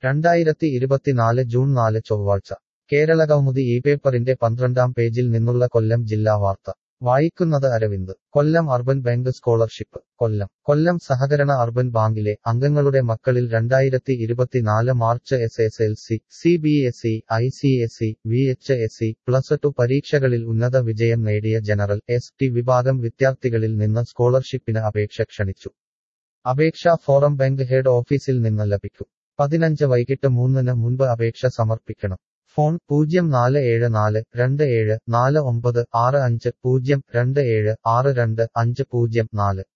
രണ്ടായിരത്തി ഇരുപത്തിനാല് ജൂൺ നാല് ചൊവ്വാഴ്ച കേരളകൗമുദി ഈ പേപ്പറിന്റെ പന്ത്രണ്ടാം പേജിൽ നിന്നുള്ള കൊല്ലം ജില്ലാ വാർത്ത വായിക്കുന്നത് Aravind Kollam urban bank scholarship Kollam Kollam സഹകരണ അർബൻ ബാങ്കിലെ അംഗങ്ങളുടെ മക്കളിൽ രണ്ടായിരത്തി ഇരുപത്തിനാല് March S S L C C B S E I C S E V H S E plus two പരീക്ഷകളിൽ ഉന്നത വിജയം നേടിയ ജനറൽ എസ് ടി വിഭാഗം വിദ്യാർത്ഥികളിൽ നിന്ന് സ്കോളർഷിപ്പിന് അപേക്ഷ ക്ഷണിച്ചു അപേക്ഷാ ഫോറം ബാങ്ക് ഹെഡ് ഓഫീസിൽ നിന്ന് ലഭിക്കും പതിനഞ്ച് വൈകിട്ട് മൂന്നിന് മുൻപ് അപേക്ഷ സമർപ്പിക്കണം ഫോൺ പൂജ്യം നാല് ഏഴ് നാല് രണ്ട് ഏഴ് നാല് ഒമ്പത് ആറ് അഞ്ച് പൂജ്യം രണ്ട് ഏഴ് ആറ് രണ്ട് അഞ്ച് പൂജ്യം നാല്